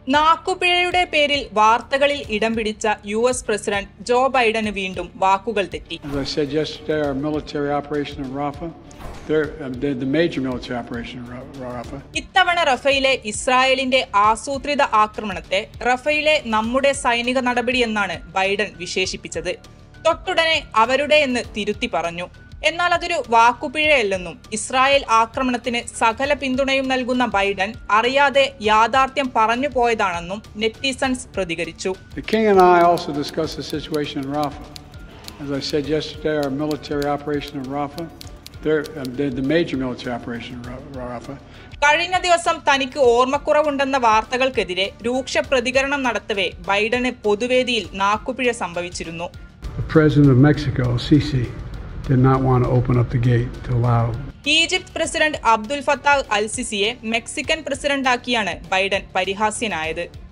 നാക്കുപിഴയുടെ പേരിൽ വാർത്തകളിൽ ഇടം പിടിച്ച യു എസ് പ്രസിഡന്റ് ജോ ബൈഡന് വീണ്ടും വാക്കുകൾ തെറ്റി As I said yesterday, our military operation in Rafah, they're, uh, the, the major military operation in Ra- Rafah, ഇത്തവണ റഫയിലെ ഇസ്രായേലിന്റെ ആസൂത്രിത ആക്രമണത്തെ റഫയിലെ നമ്മുടെ സൈനിക നടപടി എന്നാണ് ബൈഡൻ വിശേഷിപ്പിച്ചത് തൊട്ടുടനെ അവരുടെ എന്ന് തിരുത്തി പറഞ്ഞു എന്നാൽ അതൊരു വാക്കുപിഴയല്ലെന്നും ഇസ്രായേൽ ആക്രമണത്തിന് സകല പിന്തുണയും നൽകുന്ന ബൈഡൻ അറിയാതെ യാഥാർത്ഥ്യം പറഞ്ഞു പോയതാണെന്നും നെറ്റിസൺസ് പ്രതികരിച്ചു The King and I also discussed the situation in Rafah. As I said yesterday, our military operation in Rafah, they're, uh, the, the major military operation in Ra- Rafah, കഴിഞ്ഞ ദിവസം തനിക്ക് ഓർമ്മക്കുറവുണ്ടെന്ന വാർത്തകൾക്കെതിരെ രൂക്ഷ പ്രതികരണം നടത്തവേ ബൈഡന് പൊതുവേദിയിൽ നാക്കുപിഴ സംഭവിച്ചിരുന്നു The president of Mexico, Sisi, did not want to open up the gate to allow Egypt president Abdul Fattah al സിസിയെ Mexican പ്രസിഡന്റാക്കിയാണ് ബൈഡൻ പരിഹാസ്യനായത്